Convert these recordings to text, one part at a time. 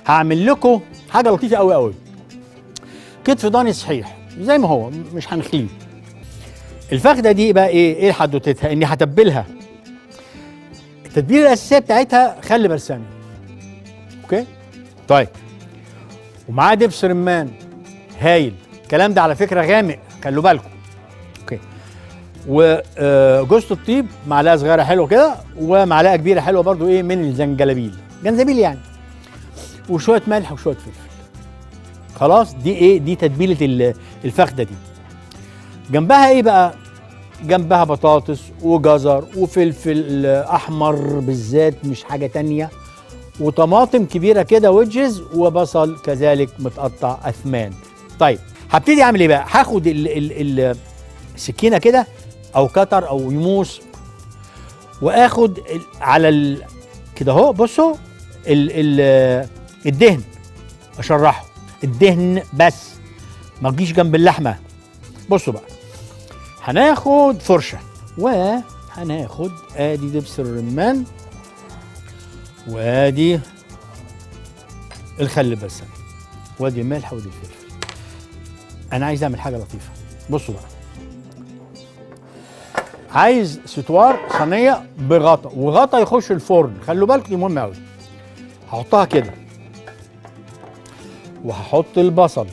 هعمل لكم حاجه لطيفه قوي قوي كتف ضاني صحيح زي ما هو مش هنخليه الفخده دي بقى ايه ايه حدوتتها اني هتبلها التتبيله الاساسيه بتاعتها خل برسامي اوكي طيب ومعاه دبس رمان هايل الكلام ده على فكره غامق خلوا بالكم اوكي وجوزة الطيب معلقه صغيره حلوه كده ومعلقه كبيره حلوه برضو ايه من الزنجلابيل جنزبيل يعني وشويه ملح وشويه فلفل خلاص دي ايه دي تتبيله ال- الفخده دي جنبها ايه بقى جنبها بطاطس وجزر وفلفل احمر بالذات مش حاجه تانية وطماطم كبيره كده ويدجز وبصل كذلك متقطع اثمان طيب هبتدي اعمل ايه بقى هاخد ال ال ال السكينه كده او كتر او يموس واخد ال على ال كده اهو بصوا ال ال الدهن اشرحه الدهن بس ما تجيش جنب اللحمه بصوا بقى هناخد فرشه وهناخد ادي دبس الرمان وادي الخل البلسمي وادي الملح وادي الفلفل انا عايز اعمل حاجه لطيفه بصوا بقى عايز ستوار صينيه بغطا وغطا يخش الفرن خلوا بالكم دي مهمه قوي هحطها كده وهحط البصل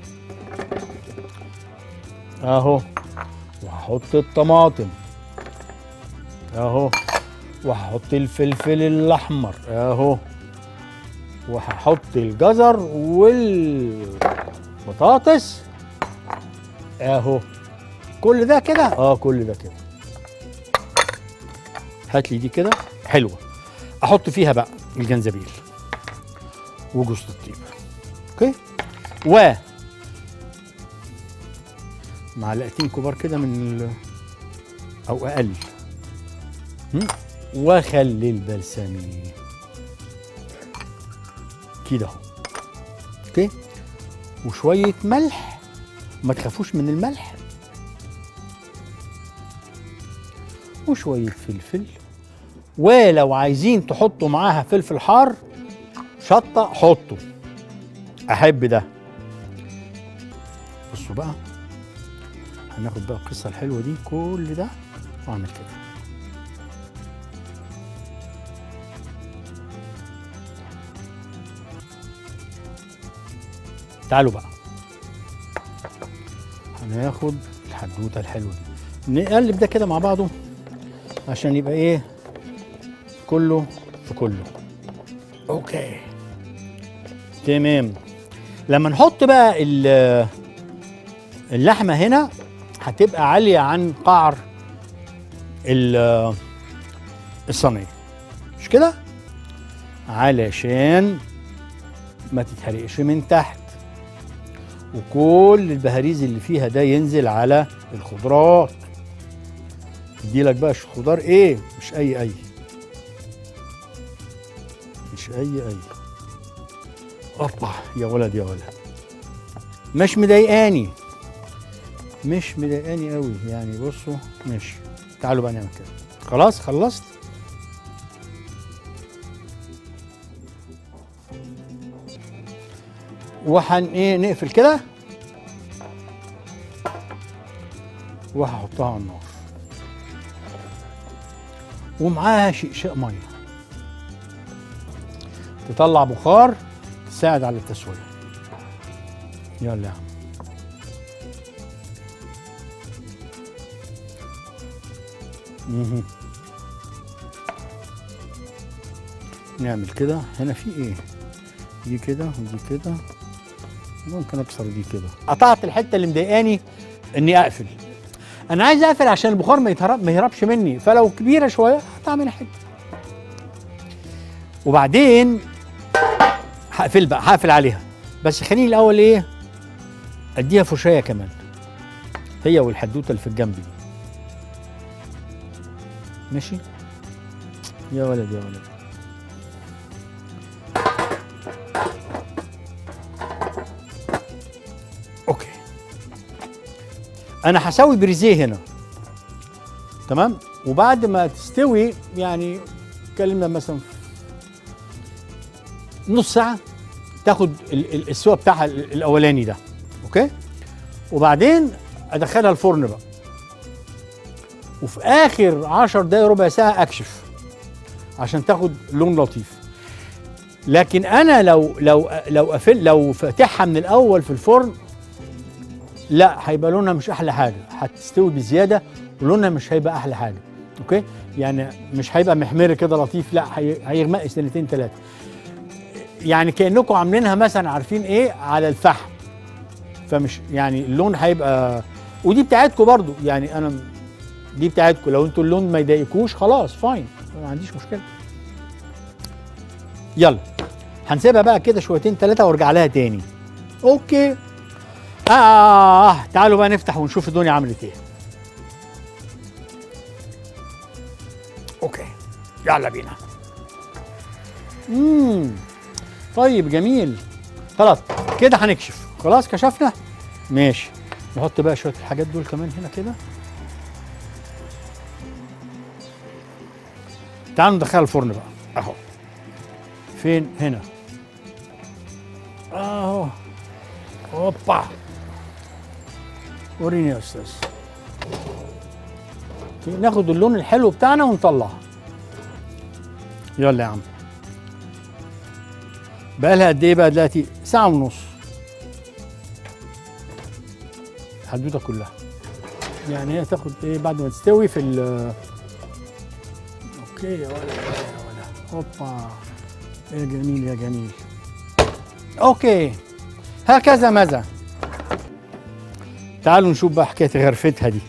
اهو وهحط الطماطم اهو وهحط الفلفل الاحمر اهو وهحط الجزر والبطاطس اهو كل ده كده اه كل ده كده هات لي دي كده حلوه احط فيها بقى الجنزبيل وجوز الطيب اوكي و معلقتين كبار كده من ال... او اقل هم؟ وخلي البلسمي كده اهو اوكي وشويه ملح ما تخافوش من الملح وشويه فلفل ولو عايزين تحطوا معاها فلفل حار شطه حطوا احب ده بصوا بقى هناخد بقى القصه الحلوه دي كل ده واعمل كده تعالوا بقى هناخد الحدوته الحلوه دي نقلب ده كده مع بعضه عشان يبقى ايه كله في كله اوكي تمام لما نحط بقى ال- اللحمه هنا هتبقى عاليه عن قعر ال- الصينيه مش كده علشان ما تتحرقش من تحت وكل البهاريز اللي فيها ده ينزل على الخضروات يدي لك بقى خضار ايه مش اي اي مش اي اي اوبا يا ولد يا ولد مش مضايقاني مش مضايقاني قوي يعني بصوا ماشي تعالوا بقى نعمل كده خلاص خلصت وهن ايه نقفل كده وهحطها على النار ومعاها شقشاق ميه تطلع بخار تساعد على التسويه يلا يا عم مهم. نعمل كده هنا في ايه دي كده ودي كده ممكن اكسر دي كده قطعت الحته اللي مضايقاني اني اقفل انا عايز اقفل عشان البخار ما يتهرب ما يهربش مني فلو كبيره شويه هتعمل حته وبعدين هقفل بقى هقفل عليها بس خليني الاول ايه اديها فشايه كمان هي والحدوته اللي في الجنب دي ماشي يا ولد يا ولد اوكي انا هسوي بريزيه هنا تمام وبعد ما تستوي يعني اتكلمنا مثلا في نص ساعه تاخد ال- ال- السوا بتاعها ال- الاولاني ده اوكي وبعدين ادخلها الفرن بقى وفي اخر 10 دقايق ربع ساعه اكشف عشان تاخد لون لطيف لكن انا لو لو لو قفل لو فاتحها من الاول في الفرن لا هيبقى لونها مش احلى حاجه هتستوي بزياده ولونها مش هيبقى احلى حاجه اوكي يعني مش هيبقى محمر كده لطيف لا هي- هيغمق سنتين ثلاثه يعني كانكم عاملينها مثلا عارفين ايه على الفحم فمش يعني اللون هيبقى ودي بتاعتكم برضو يعني انا دي بتاعتكم لو انتوا اللون ما يضايقكوش خلاص فاين ما عنديش مشكله يلا هنسيبها بقى كده شويتين ثلاثه وارجع لها تاني اوكي آه تعالوا بقى نفتح ونشوف الدنيا عملت ايه اوكي يلا بينا امم طيب جميل خلاص كده هنكشف خلاص كشفنا ماشي نحط بقى شويه الحاجات دول كمان هنا كده تعالوا ندخلها الفرن بقى اهو فين هنا اهو اوبا وريني يا استاذ ناخد اللون الحلو بتاعنا ونطلعها يلا يا عم بقى لها قد ايه بقى دلوقتي ساعة ونص الحدوته كلها يعني هي تاخد ايه بعد ما تستوي في ال اوكي يا ولا يا ولا هوبا يا جميل يا جميل اوكي هكذا ماذا تعالوا نشوف بقى حكايه غرفتها دي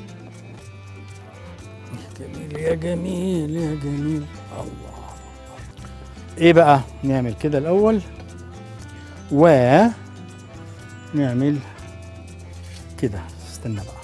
يا جميل يا جميل يا جميل الله ايه بقى نعمل كده الاول و نعمل كده استنى بقى